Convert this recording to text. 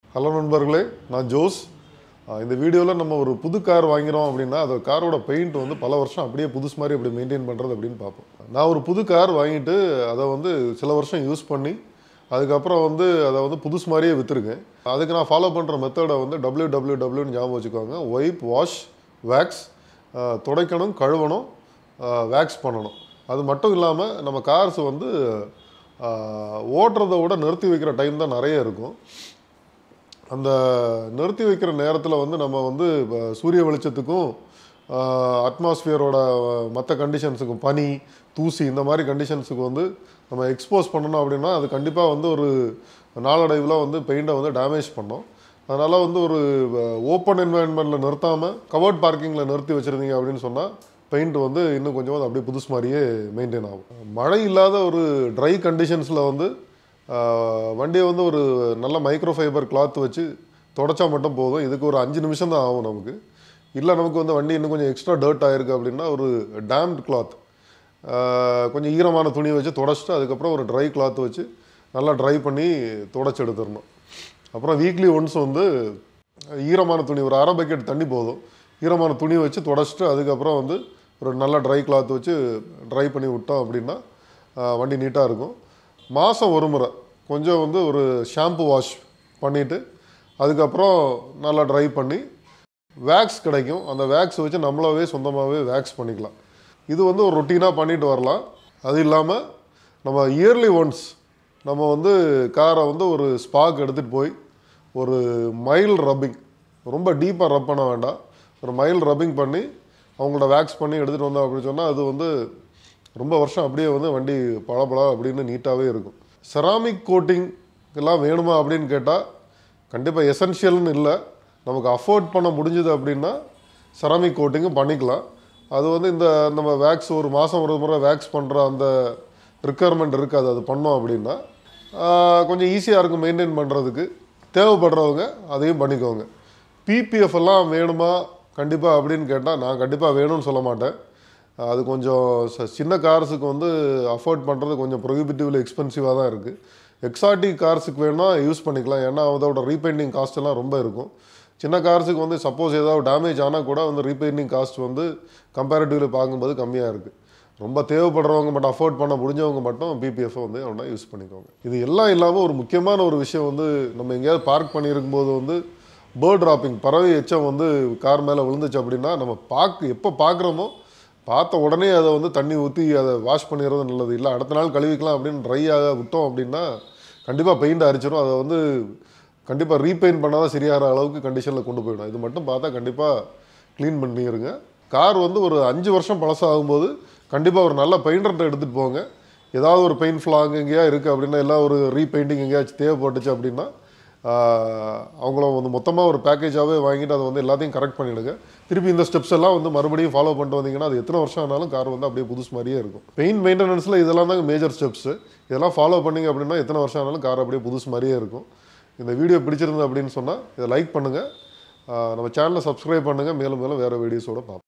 hello நண்பர்களே நான் Jose ஆஹ் இந்த வீடியோவில் நம்ம ஒரு புது கார் வாங்கிறோம் அப்படின்னா அந்த காரோட பெயிண்ட் வந்து பல வருஷம் அப்படியே புதுசு மாதிரி எப்படி மெயின்டைன் பண்ணுறது அப்படின்னு பார்ப்போம் நான் ஒரு புது கார் வாங்கிட்டு அதை வந்து சில வருஷம் யூஸ் பண்ணி அதுக்கப்புறம் வந்து அதை வந்து புதுசு மாதிரியே விற்றுருக்கேன் அதுக்கு நான் ஃபாலோ பண்ணுற மெத்தடை வந்து டபிள்யூ டபிள்யூ டபிள்யூன்னு ஞாபகம் வச்சுக்கோங்க ஒய்ப் வாஷ் வேக்ஸ் துடைக்கணும் கழுவணும் வேக்ஸ் பண்ணணும் அது மட்டும் இல்லாமல் நம்ம கார்ஸ் வந்து ஆஹ் ஓட்டுறதை விட நிறுத்தி வைக்கிற டைம் தான் நிறைய இருக்கும் அந்த நிறுத்தி வைக்கிற நேரத்தில் வந்து நம்ம வந்து இப்ப சூரிய வெளிச்சத்துக்கும் அட்மாஸ்பியரோட மற்ற கண்டிஷன்ஸுக்கும் பனி தூசி இந்த மாதிரி கண்டிஷன்ஸுக்கு வந்து நம்ம எக்ஸ்போஸ் பண்ணணும் அப்படின்னா அது கண்டிப்பாக வந்து ஒரு நாளடைவில் வந்து பெயிண்டை வந்து டேமேஜ் பண்ணோம் அதனால் வந்து ஒரு ஓப்பன் என்வாயன்மெண்ட்டில் நிறுத்தாமல் கவர்ட் பார்க்கிங்கில் நிறுத்தி வச்சுருந்தீங்க அப்படின்னு சொன்னால் பெயிண்ட் வந்து இன்னும் கொஞ்சம் அது அப்படியே புதுசு மாதிரியே மெயின்டைன் ஆகும் மழை இல்லாத ஒரு ட்ரை கண்டிஷன்ஸில் வந்து ஆஹ் வண்டியை வந்து ஒரு நல்ல மைக்ரோ ஃபைபர் கிளாத் வச்சு தொடச்சா மட்டும் போதும் இதுக்கு ஒரு அஞ்சு நிமிஷம் தான் ஆகும் நமக்கு இல்லை நமக்கு வந்து வண்டி இன்னும் கொஞ்சம் எக்ஸ்ட்ரா டர்ட் ஆயிருக்கு அப்படின்னா ஒரு டேம்ட் கிளாத் கொஞ்சம் ஈரமான துணி வச்சு தொடச்சிட்டு அதுக்கப்புறம் ஒரு ட்ரை கிளாத் வச்சு நல்லா ட்ரை பண்ணி தொடச்சி எடுத்துடணும் அப்புறம் வீக்லி ஒன்ஸ் வந்து ஈரமான துணி ஒரு அரை பக்கெட் தண்ணி போதும் ஈரமான துணி வச்சு தொடச்சிட்டு அதுக்கப்புறம் வந்து ஒரு நல்ல ட்ரை கிளாத் வச்சு ட்ரை பண்ணி விட்டோம் அப்படின்னா ஆஹ் வண்டி நீட்டாக இருக்கும் மாதம் ஒரு முறை கொஞ்சம் வந்து ஒரு ஷாம்பு வாஷ் பண்ணிவிட்டு அதுக்கப்புறம் நல்லா ட்ரை பண்ணி வேக்ஸ் கிடைக்கும் அந்த வேக்ஸ் வச்சு நம்மளாவே சொந்தமாகவே வேக்ஸ் பண்ணிக்கலாம் இது வந்து ஒரு ரொட்டீனாக பண்ணிட்டு வரலாம் அது இல்லாமல் நம்ம இயர்லி ஒன்ஸ் நம்ம வந்து காரை வந்து ஒரு ஸ்பாக் எடுத்துகிட்டு போய் ஒரு மைல் ரப்பிங் ரொம்ப டீப்பாக ரப் பண்ண வேண்டாம் ஒரு மைல் ரப்பிங் பண்ணி அவங்களோட வேக்ஸ் பண்ணி எடுத்துகிட்டு வந்தோம் அப்படின்னு சொன்னால் அது வந்து ரொம்ப வருஷம் அப்படியே வந்து வண்டி பளபள அப்படின்னு நீட்டாகவே இருக்கும் செராமிக் கோட்டிங் எல்லாம் வேணுமா அப்படின்னு கேட்டால் கண்டிப்பாக எசென்ஷியல்னு இல்லை நமக்கு அஃபோர்ட் பண்ண முடிஞ்சுது அப்படின்னா செராமிக் கோட்டிங்கும் பண்ணிக்கலாம் அது வந்து இந்த நம்ம வேக்ஸ் ஒரு மாதம் ஒரு முறை வேக்ஸ் பண்ணுற அந்த ரிக்குயர்மெண்ட் இருக்காது அது பண்ணோம் அப்படின்னா ஆஹ், கொஞ்சம் ஈஸியாக இருக்கும் மெயின்டைன் பண்ணுறதுக்கு தேவைப்படுறவங்க அதையும் பண்ணிக்கோங்க பிபிஎஃப் எல்லாம் வேணுமா கண்டிப்பாக அப்படின்னு கேட்டால் நான் கண்டிப்பாக வேணும்னு சொல்ல மாட்டேன் அது கொஞ்சம் ச- சின்ன கார்ஸுக்கு வந்து அஃபோர்ட் பண்ணுறது கொஞ்சம் ப்ரொஹிபிட்டிவ்லி எக்ஸ்பென்சிவாக தான் இருக்குது எக்ஸாட்டிக் கார்ஸுக்கு வேணால் யூஸ் பண்ணிக்கலாம் ஏன்னா அதோட ரீபெயிண்டிங் காஸ்ட் எல்லாம் ரொம்ப இருக்கும் சின்ன கார்ஸுக்கு வந்து சப்போஸ் ஏதாவது டேமேஜ் ஆனால் கூட வந்து ரீபெயிண்டிங் காஸ்ட் வந்து கம்பேரிட்டிவ்லி பார்க்கும்போது கம்மியாக இருக்குது ரொம்ப தேவைப்படுறவங்க மட்டும் அஃபோர்ட் பண்ண முடிஞ்சவங்க மட்டும் பிபிஎஃப் வந்து ஒன்றா யூஸ் பண்ணிக்கோங்க இது எல்லாம் இல்லாமல் ஒரு முக்கியமான ஒரு விஷயம் வந்து நம்ம எங்கேயாவது பார்க் பண்ணியிருக்கும் போது வந்து பேர்ட் டிராப்பிங் பறவை எச்சம் வந்து கார் மேலே விழுந்துச்சு அப்படின்னா நம்ம பார்க்க எப்போ பார்க்குறோமோ பார்த்த உடனே அதை வந்து தண்ணி ஊற்றி அதை வாஷ் பண்ணிடுறது நல்லது இல்லை அடுத்த நாள் கழுவிக்கலாம் அப்படின்னு ட்ரை ஆக விட்டோம் அப்படின்னா கண்டிப்பாக பெயிண்ட் அரிச்சிடும் அதை வந்து கண்டிப்பாக ரீபெயிண்ட் பண்ணாதான் சரியாகிற அளவுக்கு கண்டிஷனில் கொண்டு போயிடும் இது மட்டும் பார்த்தா கண்டிப்பாக க்ளீன் பண்ணிடுங்க கார் வந்து ஒரு அஞ்சு வருஷம் பழசாகும்போது கண்டிப்பாக ஒரு நல்ல பெயிண்டர்கிட்ட எடுத்துகிட்டு போங்க ஏதாவது ஒரு பெயிண்ட் ஃப்ளாங் எங்கேயா இருக்குது அப்படின்னா எல்லாம் ஒரு ரீபெயிண்டிங் எங்கேயாச்சும் தேவைப்பட்டுச்சு அப்படின்னா ஆஹ், அவங்கள வந்து மொத்தமாக ஒரு பேக்கேஜாகவே வாங்கிட்டு அதை வந்து எல்லாத்தையும் கரெக்ட் பண்ணிவிடுங்க திருப்பி இந்த ஸ்டெப்ஸ் எல்லாம் வந்து மறுபடியும் ஃபாலோ பண்ணிட்டு வந்தீங்கன்னா அது எத்தனை வருஷம் ஆனாலும் கார் வந்து அப்படியே புதுசு மாதிரியே இருக்கும் பெயிண்ட் மெயின்டெனன்ஸில் இதெல்லாம் தாங்க மேஜர் ஸ்டெப்ஸு இதெல்லாம் ஃபாலோ பண்ணீங்க அப்படின்னா எத்தனை வருஷம் ஆனாலும் கார் அப்படியே புதுசு மாதிரியே இருக்கும் இந்த வீடியோ பிடிச்சிருந்தது அப்படின்னு சொன்னால் இதை லைக் பண்ணுங்கள் நம்ம சேனலை சப்ஸ்கிரைப் பண்ணுங்கள் மேலும் மேலும் வேறு வீடியோஸோட பார்ப்போம்